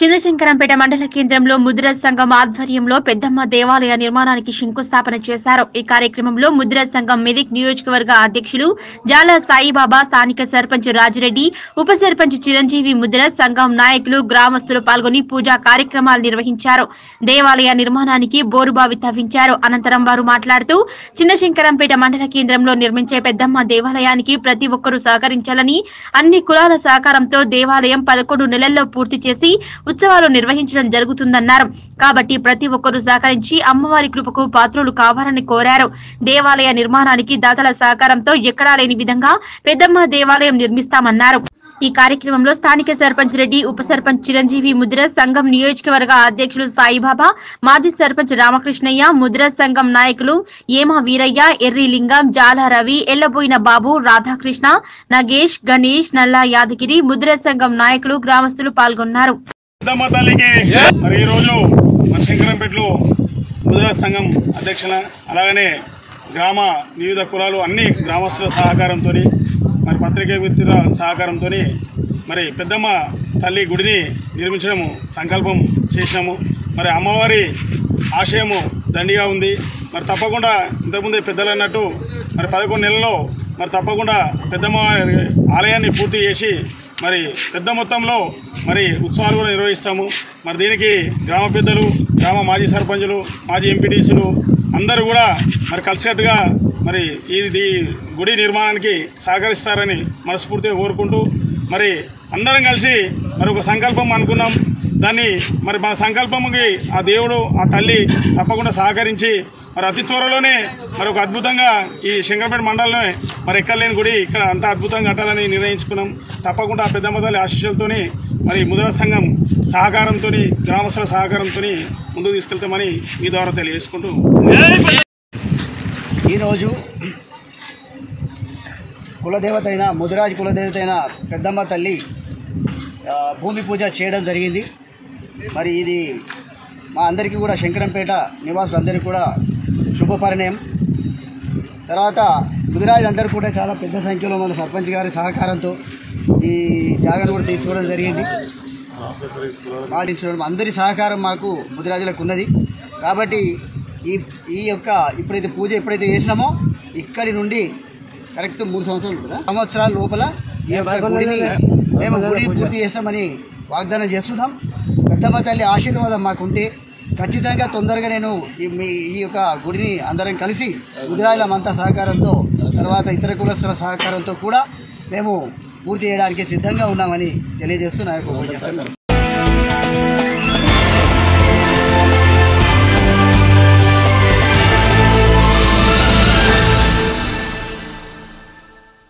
చిన్నశంకరంపేట మండల కేంద్రంలో ముద్రజ్ సంఘం ఆధ్వర్యంలో పెద్దమ్మ దేవాలయ నిర్మాణానికి శంకుస్థాపన చేశారు ఈ కార్యక్రమంలో ముద్రజ్ సంఘం మెదిక్ నియోజకవర్గ అధ్యక్షులు జాల సాయిబాబా స్థానిక సర్పంచ్ రాజిరెడ్డి ఉప సర్పంచ్ చిరంజీవి ముద్రజ్ సంఘం నాయకులు గ్రామస్తులు పాల్గొని పూజా కార్యక్రమాలు నిర్వహించారు దేవాలయ నిర్మాణానికి బోరుబావి తవ్వించారు అనంతరం వారు మాట్లాడుతూ చిన్నశంకరంపేట మండల కేంద్రంలో నిర్మించే పెద్దమ్మ దేవాలయానికి ప్రతి ఒక్కరూ సహకరించాలని అన్ని కులాల సహకారంతో దేవాలయం పదకొండు నెలల్లో పూర్తి చేసి ఉత్సవాలు నిర్వహించడం జరుగుతుందన్నారు కాబట్టి ప్రతి ఒక్కరూ సహకరించి అమ్మవారి కృపకు పాత్రులు కావాలని కోరారు దేవాలయ నిర్మాణానికి దాతల సహకారంతో ఎక్కడా లేని విధంగా పెద్దమ్మ దేవాలయం నిర్మిస్తామన్నారు ఈ కార్యక్రమంలో స్థానిక సర్పంచ్ రెడ్డి ఉప సర్పంచ్ చిరంజీవి ముద్ర సంఘం నియోజకవర్గ అధ్యక్షులు సాయిబాబా మాజీ సర్పంచ్ రామకృష్ణయ్య ముద్ర సంఘం నాయకులు ఏమ వీరయ్య ఎర్రి లింగం జాల రవి ఎల్లబోయిన బాబు రాధాకృష్ణ నగేష్ గణేష్ నల్లా యాదగిరి ముద్ర సంఘం నాయకులు గ్రామస్తులు పాల్గొన్నారు పెద్దమ్మ తల్లికి మరి ఈరోజు మన శంకరంపేటలో ముద్రా సంఘం అధ్యక్షుల అలాగనే గ్రామ వివిధ కులాలు అన్ని గ్రామస్తుల సహకారంతో మరి పత్రికా మిత్రుల సహకారంతో మరి పెద్దమ్మ తల్లి గుడిని నిర్మించడం సంకల్పం చేసినాము మరి అమ్మవారి ఆశయము దండిగా ఉంది మరి తప్పకుండా ఇంతకుముందే పెద్దలు అన్నట్టు మరి పదకొండు నెలల్లో మరి తప్పకుండా పెద్దమ్మ ఆలయాన్ని పూర్తి చేసి మరి పెద్ద మొత్తంలో మరి ఉత్సవాలు కూడా నిర్వహిస్తాము మరి దీనికి గ్రామ పెద్దలు గ్రామ మాజీ సర్పంచులు మాజీ ఎంపీటీసీలు అందరూ కూడా మరి కలిసికట్టుగా మరి ఈ ఈ గుడి నిర్మాణానికి సహకరిస్తారని మనస్ఫూర్తిగా కోరుకుంటూ మరి అందరం కలిసి మరి ఒక సంకల్పం అనుకున్నాం దాన్ని మరి మన సంకల్పముకి ఆ దేవుడు ఆ తల్లి తప్పకుండా సహకరించి మరి అతి త్వరలోనే మరి ఒక అద్భుతంగా ఈ శంకరపేట మండలంలో మరి ఎక్కలేని గుడి ఇక్కడ అంత అద్భుతంగా కట్టాలని నిర్ణయించుకున్నాం తప్పకుండా ఆ పెద్దమ్మ తల్లి ఆశీస్సులతోని మరి ముద్రా సంఘం సహకారంతో గ్రామస్తుల సహకారంతో ముందుకు తీసుకెళ్తామని మీ ద్వారా తెలియజేసుకుంటూ ఈరోజు కులదేవత అయిన ముదిరాజ్ కులదేవత అయిన పెద్దమ్మ తల్లి ఆ, భూమి పూజ చేయడం జరిగింది మరి ఇది మా అందరికీ కూడా శంకరంపేట నివాసులందరికీ కూడా శుభపరిణయం తర్వాత ముదిరాజు అందరూ కూడా చాలా పెద్ద సంఖ్యలో మన సర్పంచ్ గారి సహకారంతో ఈ జాగాను కూడా తీసుకోవడం జరిగింది పాటించడం అందరి సహకారం మాకు ముదిరాజులకు ఉన్నది కాబట్టి ఈ ఈ యొక్క ఇప్పుడైతే పూజ ఎప్పుడైతే చేసినామో ఇక్కడి నుండి కరెక్ట్ మూడు సంవత్సరాలు కదా సంవత్సరాల లోపల ఈ యొక్క గుడిని మేము గుడి పూర్తి చేస్తామని వాగ్దానం చేస్తున్నాం పెద్దమ్మ తల్లి ఆశీర్వాదం మాకుంటే ఖచ్చితంగా తొందరగా నేను ఈ మీ ఈ యొక్క గుడిని అందరం కలిసి ముదిరాజులమంతా సహకారంతో తర్వాత ఇతర కులస్తుల సహకారంతో కూడా మేము పూర్తి చేయడానికి సిద్ధంగా ఉన్నామని తెలియజేస్తూ నా యొక్క ఉపన్యాసం